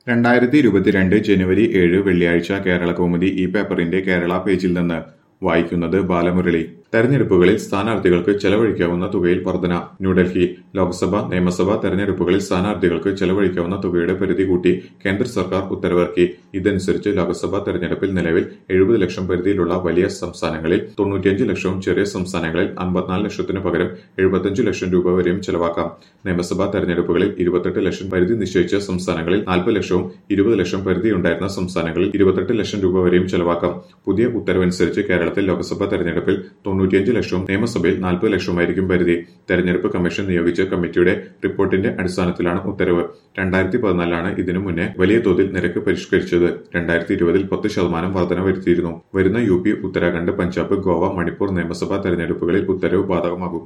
രണ്ടായിരത്തി ഇരുപത്തിരണ്ട് ജനുവരി ഏഴ് വെള്ളിയാഴ്ച കേരള കൗമുദി ഈ പേപ്പറിന്റെ കേരള പേജിൽ നിന്ന് വായിക്കുന്നത് ബാലമുരളി തെരഞ്ഞെടുപ്പുകളിൽ സ്ഥാനാർത്ഥികൾക്ക് ചെലവഴിക്കാവുന്ന തുകയിൽ വർധന ന്യൂഡൽഹി ലോക്സഭ നിയമസഭാ തെരഞ്ഞെടുപ്പുകളിൽ സ്ഥാനാർത്ഥികൾക്ക് ചെലവഴിക്കാവുന്ന തുകയുടെ പരിധി കൂട്ടി കേന്ദ്ര സർക്കാർ ഉത്തരവിറക്കി ഇതനുസരിച്ച് ലോക്സഭാ തെരഞ്ഞെടുപ്പിൽ നിലവിൽ എഴുപത് ലക്ഷം പരിധിയിലുള്ള വലിയ സംസ്ഥാനങ്ങളിൽ തൊണ്ണൂറ്റിയഞ്ച് ലക്ഷവും ചെറിയ സംസ്ഥാനങ്ങളിൽ അമ്പത്തിനാല് ലക്ഷത്തിനു പകരം എഴുപത്തിയഞ്ച് ലക്ഷം രൂപ വരെയും ചെലവാക്കാം നിയമസഭാ തെരഞ്ഞെടുപ്പുകളിൽ ഇരുപത്തെട്ട് ലക്ഷം പരിധി നിശ്ചയിച്ച സംസ്ഥാനങ്ങളിൽ നാൽപ്പത് ലക്ഷവും ഇരുപത് ലക്ഷം പരിധിയുണ്ടായിരുന്ന സംസ്ഥാനങ്ങളിൽ ഇരുപത്തെട്ട് ലക്ഷം രൂപ വരെയും ചെലവാക്കാം പുതിയ ഉത്തരവനുസരിച്ച് കേരളത്തിൽ ലോക്സഭാ തെരഞ്ഞെടുപ്പിൽ തൊണ്ണൂറ്റിയഞ്ച് ലക്ഷവും നിയമസഭയിൽ നാൽപ്പത് ലക്ഷവുമായിരിക്കും പരിധി തെരഞ്ഞെടുപ്പ് കമ്മീഷൻ നിയോഗിച്ച കമ്മിറ്റിയുടെ റിപ്പോർട്ടിന്റെ അടിസ്ഥാനത്തിലാണ് ഉത്തരവ് രണ്ടായിരത്തി പതിനാലിലാണ് ഇതിനു മുന്നേ വലിയ തോതിൽ നിരക്ക് പരിഷ്കരിച്ചത് രണ്ടായിരത്തി ഇരുപതിൽ പത്ത് ശതമാനം വർധന വരുത്തിയിരുന്നു വരുന്ന യു പി ഉത്തരാഖണ്ഡ് പഞ്ചാബ് ഗോവ മണിപ്പൂർ നിയമസഭാ തെരഞ്ഞെടുപ്പുകളിൽ ഉത്തരവ് ബാധകമാകും